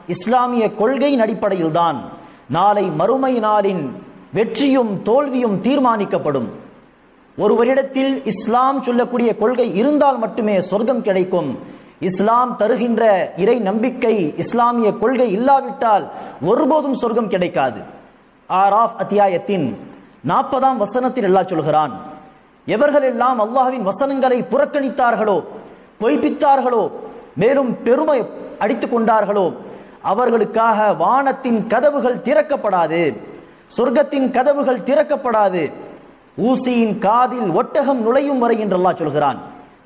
இஸ்லாமிய கொள்கையின் அடிப்படையில்தான் நாளை மறுமை நாளின் வெற்றியும் தோல்வியும் தீர்மானிக்கப்படும் ஒருவரிடத்தில் இஸ்லாம் சொல்லக்கூடிய கொள்கை இருந்தால் மட்டுமே சொர்க்கம் கிடைக்கும் இஸ்லாம் தருகின்ற இறை நம்பிக்கை இஸ்லாமிய கொள்கை இல்லாவிட்டால் ஒருபோதும் சொர்க்கம் கிடைக்காது ஆராஃப் அத்தியாயத்தின் நாற்பதாம் வசனத்தில் அல்லாஹ் சொல்கிறான் எவர்கள் எல்லாம் அல்லாஹ்வின் வசனங்களை புறக்கணித்தார்களோ பொய்ப்பித்தார்களோ மேலும் பெருமை அடித்துக் கொண்டார்களோ அவர்களுக்காக வானத்தின் கதவுகள் திறக்கப்படாது சொர்க்கத்தின் கதவுகள் திறக்கப்படாது ஊசியின் காதில் ஒட்டகம் நுழையும் வரை என்று அல்லாஹ் சொல்கிறான்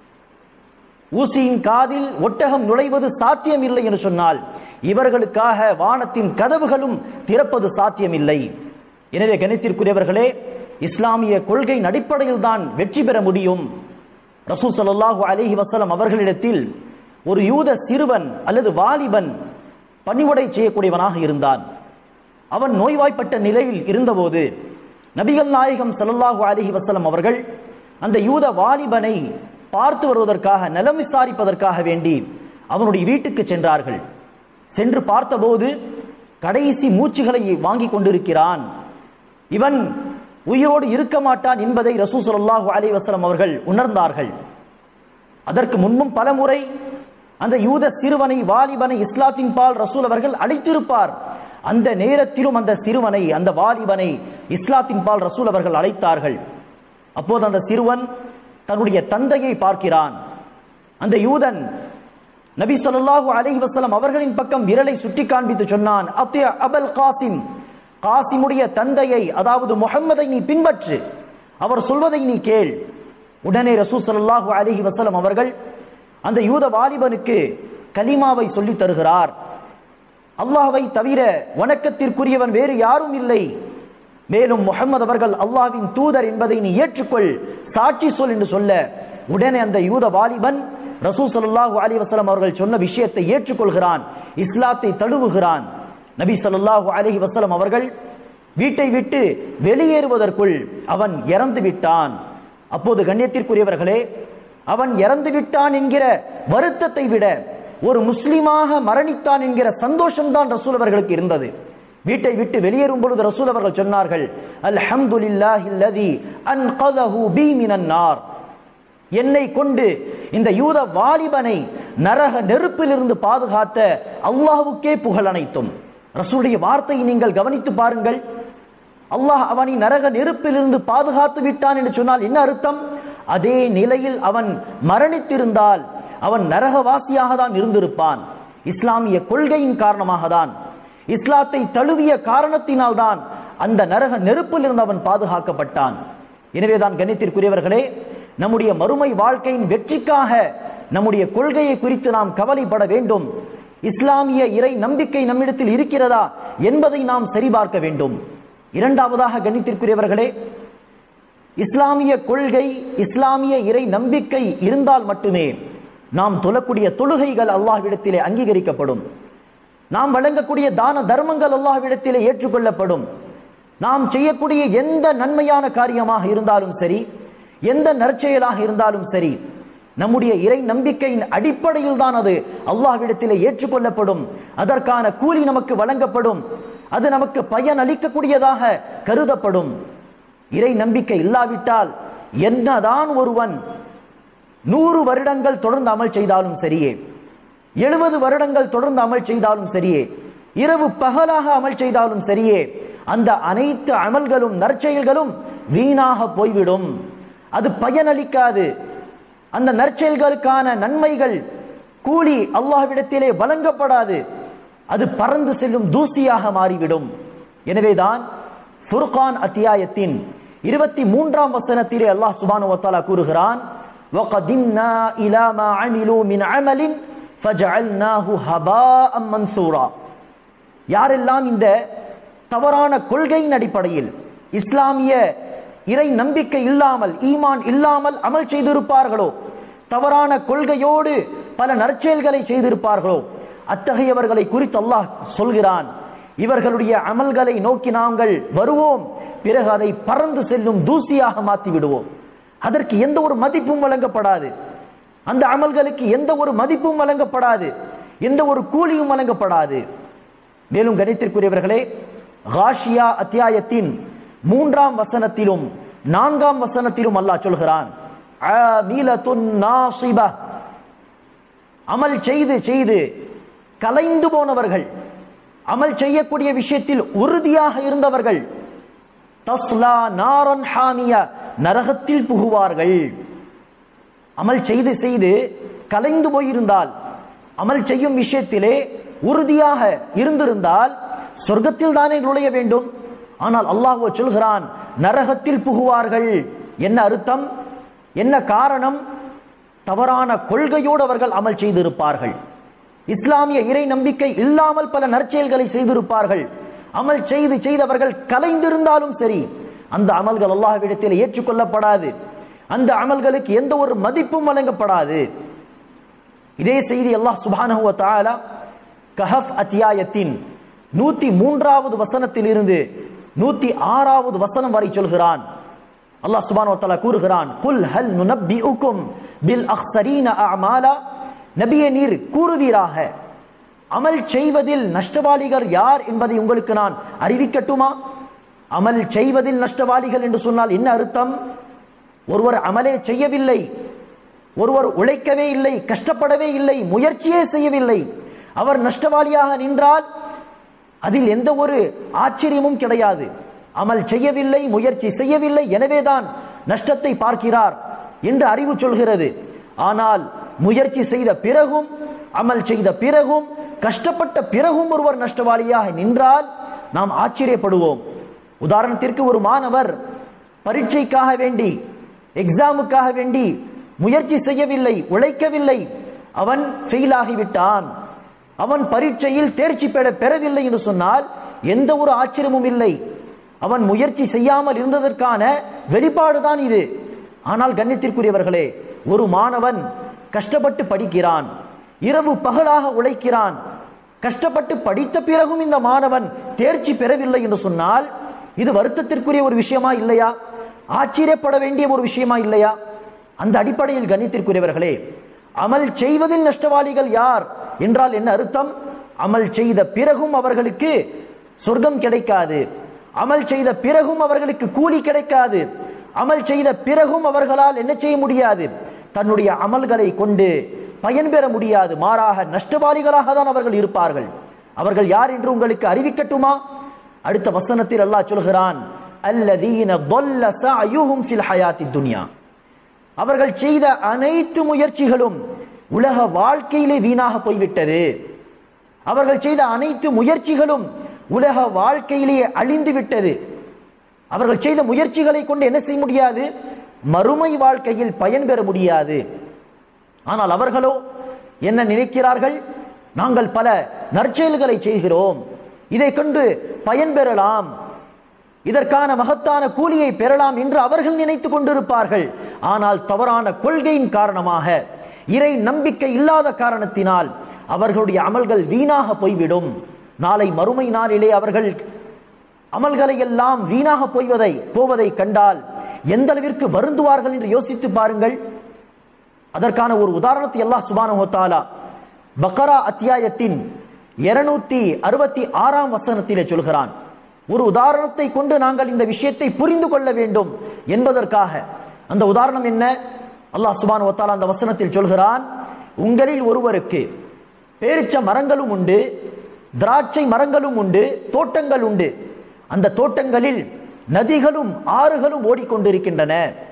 ஊசியின் காதில் ஒட்டகம் நுழைவது சாத்தியமில்லை என்று சொன்னால் இவர்களுக்காக வானத்தின் கதவுகளும் திறப்பது சாத்தியமில்லை எனவே கணித்திற்குரியவர்களே இஸ்லாமிய கொள்கையின் அடிப்படையில் தான் வெற்றி பெற முடியும் ரசூல் ஸல்லல்லாஹு அலைஹி வஸல்லம் அவர்களிடத்தில் ஒரு யூத சிறுவன் அல்லது வாலிபன் பணிவுடை செய்யக்கூடியவனாக இருந்தான் அவன் நோய்வாய்ப்பட்ட நிலையில் இருந்தபோது நபிகள் நாயகம் ஸல்லல்லாஹு அலைஹி வஸல்லம் அவர்கள் அந்த யூத வாலிபனை பார்த்து வருவதற்காக நலம் விசாரிப்பதற்காக வேண்டி அவனுடைய வீட்டுக்கு சென்றார்கள் சென்று பார்த்தபோது கடைசி மூச்சுகளை வாங்கி கொண்டிருக்கிறான் இவன் உயிரோடு இருக்க மாட்டான் என்பதை ரசூ ஸல்லல்லாஹு அலைஹி வஸல்லம் அவர்கள் உணர்ந்தார்கள் அதற்கு முன்பும் பலமுறை அந்த யூத சிறுவனை வாலிபனை இஸ்லாத்தின் பால் ரசூல் அவர்கள் அழைத்திருப்பார் அந்த நேரத்திலும் அந்த சிறுவனை அந்த வாலிபனை இஸ்லாத்தின் பால் ரசூல் அவர்கள் அழைத்தார்கள் அப்போது அந்த சிறுவன் தன்னுடைய தந்தையை பார்க்கிறான் அந்த யூதன் நபி ஸல்லல்லாஹு அலைஹி வஸல்லம் அவர்களின் பக்கம் விரலை சுட்டி காண்பித்து சொன்னான் அத்திய அபல் காசிம் காசிமுடைய தந்தையை அதாவது முஹம்மதை நீ பின்பற்று அவர் சொல்வதை நீ கேள் உடனே ரசூல் ஸல்லல்லாஹு அலைஹி வஸல்லம் அவர்கள் அந்த யூத வாலிபனுக்கு கலிமாவை சொல்லித் தருகிறார் அல்லாஹ்வை தவிர வணக்கத்திற்குரியவன் வேறு யாரும் இல்லை மேலும் முஹம்மது அவர்கள் அல்லாஹ்வின் தூதர் என்பதை நீ ஏற்றுக்கொள் சாட்சி சொல் என்று சொல்ல உடனே அந்த யூத வாலிபன் ரசூல் ஸல்லல்லாஹு அலைஹி வஸல்லம் அவர்கள் சொன்ன விஷயத்தை ஏற்றுக்கொள்கிறான் இஸ்லாத்தை தழுவுகிறான் நபி ஸல்லல்லாஹு அலைஹி வஸல்லம் அவர்கள் வீட்டை விட்டு வெளியேறுவதற்குள் அவன் இறந்து விட்டான் அப்போது கண்ணியத்திற்குரியவர்களே அவன் இறந்து விட்டான் என்கிற வருத்தத்தை விட ஒரு முஸ்லிமாக மரணித்தான் என்கிற சந்தோஷம்தான் ரசூல் அவர்களுக்கு இருந்தது வீட்டை விட்டு வெளியேறும் பொழுது ரசூல் அவர்கள் சொன்னார்கள் அல்ஹம்துலில்லாஹில்லதி அன்கதஹு பி மினன் நார் என்னை கொண்டு இந்த யூத வாலிபனை நரக நெருப்பிலிருந்து பாதுகாத்த அல்லாஹ்வுக்கே புகழ் அனைத்தும் ரசூலுடைய வார்த்தையை நீங்கள் கவனித்து பாருங்கள் அல்லாஹ் அவனை நரக நெருப்பிலிருந்து பாதுகாத்து விட்டான் என்று சொன்னால் என்ன அர்த்தம் அதே நிலையில் அவன் மரணித்திருந்தால் அவன் நரகவாசியாக தான் இருந்திருப்பான் இஸ்லாமிய கொள்கையின் காரணமாக தான் இஸ்லாத்தை தழுவிய காரணத்தினால் தான் அந்த நரக நெருப்பில் இருந்து அவன் பாதுகாக்கப்பட்டான் எனவேதான் கணித்திற்குரியவர்களே நம்முடைய மறுமை வாழ்க்கையின் வெற்றிக்காக நம்முடைய கொள்கையை குறித்து நாம் கவலைப்பட வேண்டும் இஸ்லாமிய இறை நம்பிக்கை நம்மிடத்தில் இருக்கிறதா என்பதை நாம் சரிபார்க்க வேண்டும் இரண்டாவதாக கணித்திற்குரியவர்களே இஸ்லாமிய கொள்கை இஸ்லாமிய இறை நம்பிக்கை இருந்தால் மட்டுமே நாம் தொழக்கூடிய தொழுகைகள் அல்லாஹ்விடத்திலே அங்கீகரிக்கப்படும் நாம் வழங்கக்கூடிய தான தர்மங்கள் அல்லாஹ்விடத்திலே ஏற்றுக்கொள்ளப்படும் நாம் செய்யக்கூடிய எந்த நன்மையான காரியமாக இருந்தாலும் சரி எந்த நற்செயலாக இருந்தாலும் சரி நம்முடைய இறை நம்பிக்கையின் அடிப்படையில் தான் அது அல்லாஹ்விடத்திலே ஏற்றுக்கொள்ளப்படும் அதற்கான கூலி நமக்கு வழங்கப்படும் அது நமக்கு பயன் அளிக்கக்கூடியதாக கருதப்படும் இறை நம்பிக்கை இல்லாவிட்டால் என்னதான் ஒருவன் நூறு வருடங்கள் தொடர்ந்து அமல் செய்தாலும் சரியே எழுபது வருடங்கள் தொடர்ந்து அமல் செய்தாலும் சரியே இரவு பகலாக அமல் செய்தாலும் சரியே அந்த அனைத்து அமல்களும் நற்செயல்களும் வீணாக போய்விடும் அது பயனளிக்காது அந்த நற்செயல்களுக்கான நன்மைகள் கூலி அல்லாஹ்விடத்திலே வழங்கப்படாது அது பறந்து செல்லும் தூசியாக மாறிவிடும் எனவேதான் ஃபுர்கான் அத்தியாயத்தின் இருபத்தி மூன்றாம் வசனத்திலே அல்லாஹ் சுபானு வத்தாலா கூறுகிறான் وَقَدِمْنَا إِلَى مَا عَمِلُوا مِنْ عَمَلٍ فَجَعَلْنَاهُ هَبَاءً مَنْثُورًا யாரெல்லாம் இந்த தவறான கொள்கையின் அடிப்படையில் இஸ்லாமிய இறை நம்பிக்கை இல்லாமல் ஈமான் இல்லாமல் அமல் செய்திருப்பார்களோ தவறான கொள்கையோடு பல நற்செயல்களை செய்திருப்பார்களோ அத்தகையவர்களை குறித்து அல்லாஹ் சொல்கிறான் இவர்களுடைய அமல்களை நோக்கி நாங்கள் வருவோம் பிறகு அதை பறந்து செல்லும் தூசியாக மாற்றி விடுவோம் அதற்கு எந்த ஒரு மதிப்பும் வழங்கப்படாது அந்த அமல்களுக்கு எந்த ஒரு மதிப்பும் வழங்கப்படாது எந்த ஒரு கூலியும் வழங்கப்படாது மேலும் கணித்திற்குரியவர்களே காஷியா அத்தியாயத்தின் மூன்றாம் வசனத்திலும் நான்காம் வசனத்திலும் அல்லாஹ் சொல்கிறான் ஆமிலத்துன் நாசிபா. அமல் செய்து செய்து கலைந்து போனவர்கள் அமல் செய்யக்கூடிய விஷயத்தில் உறுதியாக இருந்தவர்கள் தஸ்லா நாரன் ஹாமியா நரகத்தில் புகுவார்கள் அமல் செய்து செய்து கலைந்து போயிருந்தால் அமல் செய்யும் விஷயத்திலே உறுதியாக இருந்திருந்தால் சொர்க்கத்தில் தானே நுழைய வேண்டும் ஆனால் அல்லாஹ் சொல்கிறான் நரகத்தில் புகுவார்கள் என்ன அர்த்தம் என்ன காரணம் தவறான கொள்கையோடு அவர்கள் அமல் செய்திருப்பார்கள் இஸ்லாமிய இறை நம்பிக்கை இல்லாமல் பல நற்செயல்களை செய்திருப்பார்கள் அமல் செய்து செய்தவர்கள் கலைந்திருந்தாலும் சரி அந்த அமல்கள் அல்லாஹ்விடத்தில் ஏற்றுக்கொள்ளப்படாது அந்த அமல்களுக்கு எந்த ஒரு மதிப்பும் வழங்கப்படாது இதே செய்தி அல்லாஹ் சுப்ஹானஹு வ தஆலா கஹஃப் அத்தியாயத்தின் நூத்தி மூன்றாவது வசனத்தில் இருந்து நூத்தி ஆறாவது வசனம் வரை சொல்கிறான் அல்லாஹ் சுப்ஹானஹு வ தஆலா கூறுகிறான் குல் ஹல் நுனப்பிஉக்கும் பில் அக்ஸரீன அஅமாலா நபியே நீர் கூறுவீராக அமல் செய்வதில் நஷ்டவாளிகள் யார் என்பதை உங்களுக்கு நான் அறிவிக்கட்டுமா அமல் செய்வதில் நஷ்டவாளிகள் என்று சொன்னால் என்ன அர்த்தம் ஒருவர் அமலே செய்யவில்லை ஒருவர் உழைக்கவே இல்லை கஷ்டப்படவே இல்லை முயற்சியே செய்யவில்லை அவர் நஷ்டவாளியாக நின்றால் அதில் எந்த ஒரு ஆச்சரியமும் கிடையாது அமல் செய்யவில்லை முயற்சி செய்யவில்லை எனவேதான் நஷ்டத்தை பார்க்கிறார் என்று அறிவு சொல்கிறது ஆனால் முயற்சி செய்த பிறகும் அமல் செய்த பிறகும் கஷ்டப்பட்ட பிறகும் ஒருவர் நஷ்டவாளியாக நின்றால் நாம் ஆச்சரியப்படுவோம் உதாரணத்திற்கு ஒரு மாணவர் பரீட்சைக்காக வேண்டி எக்ஸாமுக்காக வேண்டி முயற்சி செய்யவில்லை உழைக்கவில்லை அவன் ஃபெயில் ஆகிவிட்டான் அவன் பரீட்சையில் தேர்ச்சி பெற பெறவில்லை என்று சொன்னால் எந்த ஒரு ஆச்சரியமும் இல்லை அவன் முயற்சி செய்யாமல் இருந்ததற்கான வெளிப்பாடுதான் இது ஆனால் கண்ணியத்திற்குரியவர்களே ஒரு மாணவன் கஷ்டப்பட்டு படிக்கிறான் இரவு பகலாக உழைக்கிறான் கஷ்டப்பட்டு படித்த பிறகும் இந்த மாணவன் தேர்ச்சி பெறவில்லை என்று சொன்னால் இது வருத்தத்திற்குரிய ஒரு விஷயமா இல்லையா ஆச்சரியப்பட வேண்டிய ஒரு விஷயமா இல்லையா அந்த அடிப்படையில் கணித்திற்குரியவர்களே அமல் செய்வதில் நஷ்டவாளிகள் யார் என்றால் என்ன அர்த்தம் அமல் செய்த பிறகும் அவர்களுக்கு சொர்க்கம் கிடைக்காது அமல் செய்த பிறகும் அவர்களுக்கு கூலி கிடைக்காது அமல் செய்த பிறகும் அவர்களால் என்ன செய்ய முடியாது தன்னுடைய அமல்களை கொண்டு பயன் பெற முடியாது மாறாக நஷ்டவாளிகளாக தான் அவர்கள் இருப்பார்கள் அவர்கள் யார் என்று உங்களுக்கு அறிவிக்கட்டுமா அடுத்த வசனத்தில் அல்லாஹ் சொல்கிறான் அல்லதீன ضل سعيهم في الحياة الدنيا அவர்கள் செய்த அனைத்து முயற்சிகளும் உலக வாழ்க்கையிலே வீணாக போய்விட்டது அவர்கள் செய்த அனைத்து முயற்சிகளும் உலக வாழ்க்கையிலேயே அழிந்து விட்டது அவர்கள் செய்த முயற்சிகளை கொண்டு என்ன செய்ய முடியாது மறுமை வாழ்க்கையில் பயன் பெற முடியாது ஆனால் அவர்களோ என்ன நினைக்கிறார்கள் நாங்கள் பல நற்செயல்களை செய்கிறோம் இதை கொண்டு பயன் பெறலாம் இதற்கான மகத்தான கூலியை பெறலாம் என்று அவர்கள் நினைத்துக் கொண்டிருப்பார்கள் ஆனால் தவறான கொள்கையின் காரணமாக இறை நம்பிக்கை இல்லாத காரணத்தினால் அவர்களுடைய அமல்கள் வீணாக போய்விடும் நாளை மறுமை நாளிலே அவர்கள் அமல்களை எல்லாம் வீணாக போய்வதை போவதை கண்டால் எந்த அளவிற்கு வருந்துவார்கள் என்று யோசித்து பாருங்கள் அதற்கான ஒரு உதாரணத்தை அல்லாஹ் சுபானு தாலா பக்கரா அத்தியாயத்தின் இருநூத்தி அறுபத்தி ஆறாம் வசனத்திலே சொல்கிறான் ஒரு உதாரணத்தை கொண்டு நாங்கள் இந்த விஷயத்தை புரிந்து கொள்ள வேண்டும் என்பதற்காக அந்த உதாரணம் என்ன அல்லாஹ் சுபானு தாலா அந்த வசனத்தில் சொல்கிறான் உங்களில் ஒருவருக்கு பேரிச்ச மரங்களும் உண்டு திராட்சை மரங்களும் உண்டு தோட்டங்கள் உண்டு அந்த தோட்டங்களில் நதிகளும் ஆறுகளும் ஓடிக்கொண்டிருக்கின்றன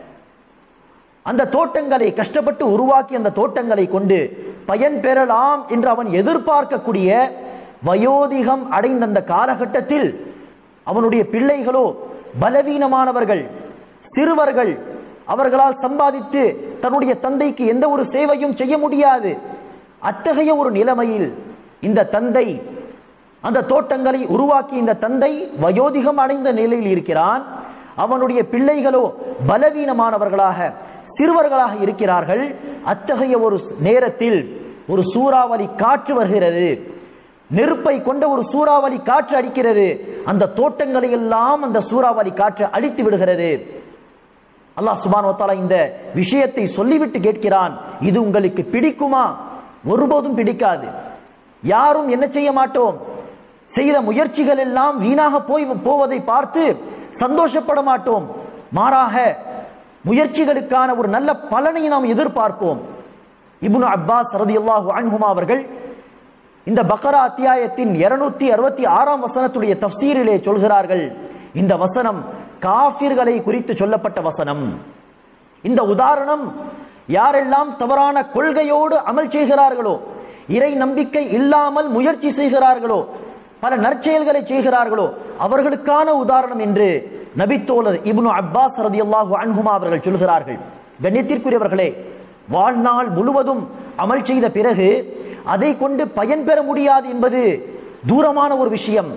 அந்த தோட்டங்களை கஷ்டப்பட்டு உருவாக்கி அந்த தோட்டங்களை கொண்டு பயன் பெறலாம் என்று அவன் எதிர்பார்க்கக்கூடிய வயோதிகம் அடைந்த அந்த காலகட்டத்தில் அவனுடைய பிள்ளைகளோ பலவீனமானவர்கள் சிறுவர்கள் அவர்களால் சம்பாதித்து தன்னுடைய தந்தைக்கு எந்த ஒரு சேவையும் செய்ய முடியாது அத்தகைய ஒரு நிலைமையில் இந்த தந்தை அந்த தோட்டங்களை உருவாக்கி இந்த தந்தை வயோதிகம் அடைந்த நிலையில் இருக்கிறான் அவனுடைய பிள்ளைகளோ பலவீனமானவர்களாக சிறுவர்களாக இருக்கிறார்கள் அத்தகைய ஒரு நேரத்தில் ஒரு சூறாவளி காற்று வருகிறது நெருப்பை கொண்ட ஒரு சூறாவளி காற்று அடிக்கிறது அந்த தோட்டங்களை எல்லாம் அந்த சூறாவளி காற்று அழித்து விடுகிறது அல்லாஹ் சுபான் வத்தாலா இந்த விஷயத்தை சொல்லிவிட்டு கேட்கிறான் இது உங்களுக்கு பிடிக்குமா ஒருபோதும் பிடிக்காது யாரும் என்ன செய்ய மாட்டோம் செய்த முயற்சிகள் எல்லாம் வீணாக போய் போவதை பார்த்து சந்தோஷப்பட மாட்டோம் மாறாக முயற்சிகளுக்கான ஒரு நல்ல பலனை நாம் எதிர்பார்ப்போம் இப்னு அப்பாஸ் ரதியல்லாஹு அன்ஹுமா அவர்கள் இந்த பக்ரா அத்தியாயத்தின் இருநூத்தி அறுபத்தி ஆறாம் வசனத்துடைய தப்சீரிலே சொல்கிறார்கள் இந்த வசனம் காஃபிர்களை குறித்து சொல்லப்பட்ட வசனம் இந்த உதாரணம் யாரெல்லாம் தவறான கொள்கையோடு அமல் செய்கிறார்களோ இறை நம்பிக்கை இல்லாமல் முயற்சி செய்கிறார்களோ பல நற்செயல்களை செய்கிறார்களோ அவர்களுக்கான உதாரணம் என்று நபித்தோழர் இப்னு அப்பாஸ் ரதியல்லாஹு அன்ஹுமா அவர்கள் சொல்கிறார்கள் கண்ணியத்திற்குரியவர்களே வாழ்நாள் முழுவதும் அமல் செய்த பிறகு அதை கொண்டு பயன் பெற முடியாது என்பது தூரமான ஒரு விஷயம்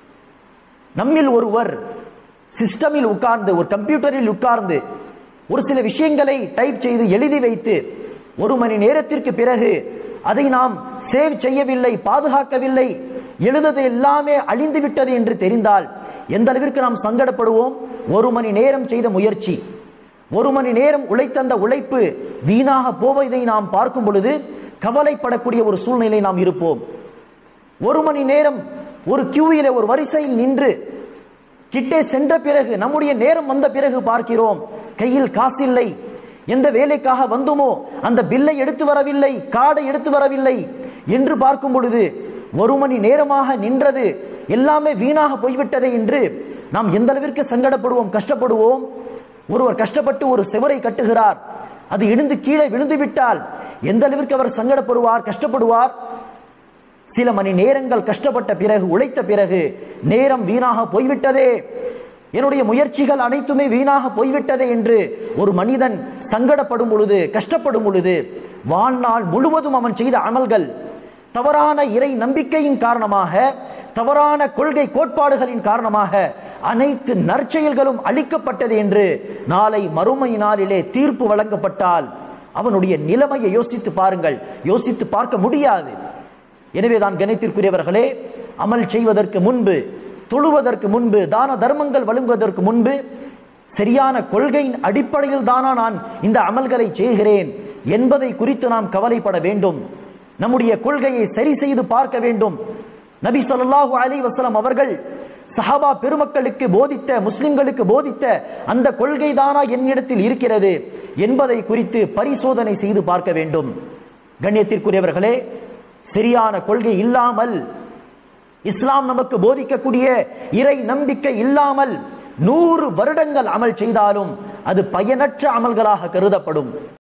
நம்மில் ஒருவர் சிஸ்டமில் உட்கார்ந்து ஒரு கம்ப்யூட்டரில் உட்கார்ந்து ஒரு சில விஷயங்களை டைப் செய்து எழுதி வைத்து ஒரு மணி நேரத்திற்கு பிறகு அதை நாம் சேவ் செய்யவில்லை பாதுகாக்கவில்லை எழுதது எல்லாமே அழிந்து விட்டது என்று தெரிந்தால் எந்த அளவிற்கு நாம் சங்கடப்படுவோம் ஒரு மணி நேரம் செய்த முயற்சி ஒரு மணி நேரம் உழைத்தந்த உழைப்பு வீணாக போவதை நாம் பார்க்கும் பொழுது கவலைப்படக்கூடிய ஒரு சூழ்நிலை நாம் இருப்போம் ஒரு மணி நேரம் ஒரு கியூயில ஒரு வரிசையில் நின்று கிட்டே சென்ற பிறகு நம்முடைய நேரம் வந்த பிறகு பார்க்கிறோம் கையில் காசில்லை எந்த வேலைக்காக வந்தோமோ அந்த பில்லை எடுத்து வரவில்லை கார்டை எடுத்து வரவில்லை என்று பார்க்கும் பொழுது ஒரு மணி நேரமாக நின்றது எல்லாமே வீணாக போய்விட்டதே என்று நாம் எந்த அளவிற்கு சங்கடப்படுவோம் கஷ்டப்படுவோம் ஒருவர் கஷ்டப்பட்டு ஒரு செவரை கட்டுகிறார் அது இடிந்து கீழே விழுந்து விட்டால் எந்த அளவிற்கு அவர் சங்கடப்படுவார் கஷ்டப்படுவார் சில மணி நேரங்கள் கஷ்டப்பட்ட பிறகு உழைத்த பிறகு நேரம் வீணாக போய்விட்டதே என்னுடைய முயற்சிகள் அனைத்துமே வீணாக போய்விட்டதே என்று ஒரு மனிதன் சங்கடப்படும் பொழுது கஷ்டப்படும் பொழுது வாழ்நாள் முழுவதும் அவன் செய்த அமல்கள் தவறான இறை நம்பிக்கையின் காரணமாக தவறான கொள்கை கோட்பாடுகளின் காரணமாக அனைத்து நற்செயல்களும் அளிக்கப்பட்டது என்று நாளை மறுமை நாளிலே தீர்ப்பு வழங்கப்பட்டால் அவனுடைய நிலைமையை யோசித்து பாருங்கள் யோசித்து பார்க்க முடியாது எனவேதான் கணித்திற்குரியவர்களே அமல் செய்வதற்கு முன்பு தொழுவதற்கு முன்பு தான தர்மங்கள் வழங்குவதற்கு முன்பு சரியான கொள்கையின் அடிப்படையில் தானா நான் இந்த அமல்களை செய்கிறேன் என்பதை குறித்து நாம் கவலைப்பட வேண்டும் நம்முடைய கொள்கையை சரி செய்து பார்க்க வேண்டும் நபி ஸல்லல்லாஹு அலைஹி வஸல்லம் அவர்கள் சஹாபா பெருமக்களுக்கு போதித்த முஸ்லிம்களுக்கு போதித்த அந்த கொள்கை தானா என்னிடத்தில் இருக்கிறது என்பதை குறித்து பரிசோதனை செய்து பார்க்க வேண்டும் கண்ணியத்திற்குரியவர்களே சரியான கொள்கை இல்லாமல் இஸ்லாம் நமக்கு போதிக்கக்கூடிய இறை நம்பிக்கை இல்லாமல் நூறு வருடங்கள் அமல் செய்தாலும் அது பயனற்ற அமல்களாக கருதப்படும்